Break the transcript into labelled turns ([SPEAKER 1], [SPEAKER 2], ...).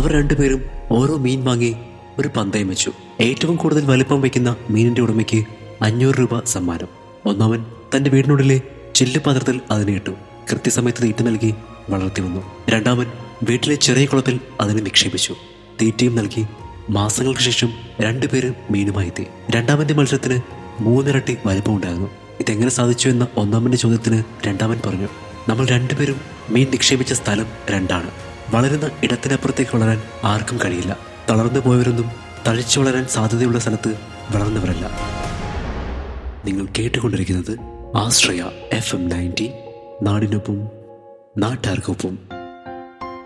[SPEAKER 1] അവർ രണ്ടുപേരും ഓരോ മീൻ വാങ്ങി ഒരു പന്തയം വെച്ചു ഏറ്റവും കൂടുതൽ വലിപ്പം വയ്ക്കുന്ന മീനിന്റെ ഉടമയ്ക്ക് അഞ്ഞൂറ് രൂപ സമ്മാനം ഒന്നാമൻ തന്റെ വീടിനുള്ളിലെ ചില്ലുപാത്രത്തിൽ അതിനെ ഇട്ടു കൃത്യസമയത്ത് തീറ്റ നൽകി വളർത്തി വന്നു രണ്ടാമൻ വീട്ടിലെ ചെറിയ കുളത്തിൽ അതിനെ നിക്ഷേപിച്ചു തീറ്റയും നൽകി മാസങ്ങൾക്ക് ശേഷം രണ്ടുപേരും മീനുമായി എത്തി രണ്ടാമന്റെ മത്സരത്തിന് മൂന്നിരട്ടി വലിപ്പമുണ്ടായിരുന്നു ഇതെങ്ങനെ സാധിച്ചു എന്ന ഒന്നാമന്റെ ചോദ്യത്തിന് രണ്ടാമൻ പറഞ്ഞു നമ്മൾ രണ്ടുപേരും മീൻ നിക്ഷേപിച്ച സ്ഥലം രണ്ടാണ് വളരുന്ന ഇടത്തിനപ്പുറത്തേക്ക് വളരാൻ ആർക്കും കഴിയില്ല തളർന്നു പോയവരൊന്നും തഴച്ചു വളരാൻ സാധ്യതയുള്ള സ്ഥലത്ത് വളർന്നവരല്ല നിങ്ങൾ കേട്ടുകൊണ്ടിരിക്കുന്നത് ആശ്രയ എഫ് എം നയൻറ്റി നാടിനൊപ്പം നാട്ടാർക്കൊപ്പം